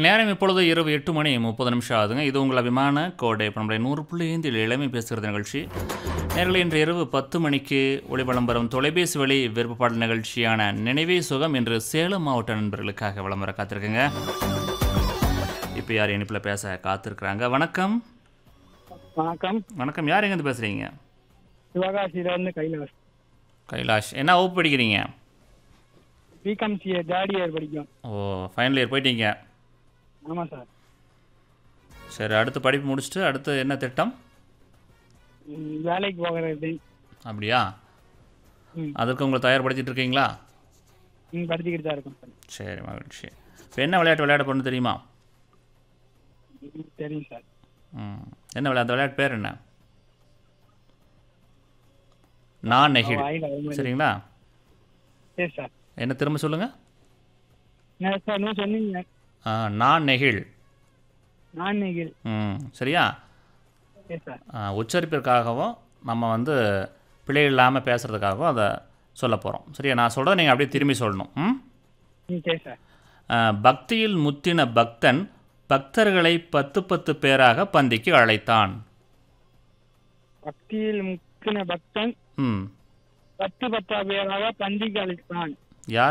நேரம் இப்பொழுது இரவு எட்டு மணி முப்பது நிமிஷம் ஆகுதுங்க இது உங்கள் அபிமான கோடை இப்போ நம்மளுடைய நூறு புள்ளி ஐந்தில் இளமை பேசுகிறது நிகழ்ச்சி நேரில் இன்று இரவு பத்து மணிக்கு ஒளிவலம் வரும் தொலைபேசி வழி விருப்பப்பாடல் நிகழ்ச்சியான நினைவே சுகம் என்று சேலம் மாவட்ட நண்பர்களுக்காக விளம்பர காத்திருக்குங்க இப்போ யார் இனிப்பில் பேச காத்திருக்கிறாங்க வணக்கம் வணக்கம் வணக்கம் யார் எங்கேருந்து பேசுகிறீங்க சிவகாசியிலேருந்து கைலாஷ் கைலாஷ் என்ன வகுப்பு படிக்கிறீங்க பிகாம் சிஏ தேர்ட் இயர் படிக்கும் ஓ ஃபைனல் இயர் போயிட்டீங்க ஆமாம் சார் சரி அடுத்து படிப்பு முடிச்சுட்டு அடுத்து என்ன திட்டம் ம், வேலைக்கு போகிறது அப்படியா ம். அதற்கு உங்களை தயார்படுத்திட்டு இருக்கீங்களா ம் படிச்சுக்கிட்டு தான் இருக்கோம் சார் சரி மகிழ்ச்சி இப்போ என்ன விளையாட்டு விளையாட போகணும் தெரியுமா ம், தெரியும் சார் ம் என்ன விளையாட்டு அந்த விளையாட்டு பேர் என்ன நான் நெகிழ் வாயில் வர மாதிரி. சரிங்களா சரி சார் என்ன திரும்ப சொல்லுங்கள் என்ன சார் இன்னும் சொன்னீங்க நான் நெகிழ் நான் நெகில் ம் சரியா சரி சார் ஆ, உச்சரிப்பிற்காகவும் நம்ம வந்து பிழை இல்லாமல் பேசுகிறதுக்காகவும் அதை சொல்ல போகிறோம் சரியா நான் சொல்கிறத நீங்கள் அப்படியே திரும்பி சொல்லணும் ம் ம் சரி சார் ஆ, பக்தியில் முத்தின பக்தன் பக்தர்களை பத்து பத்து பேராக பந்திக்கு அழைத்தான் பக்தியில் முக்கின பக்தன் ம் பத்து பத்தா பேராக பந்திக்கு அழைத்தான்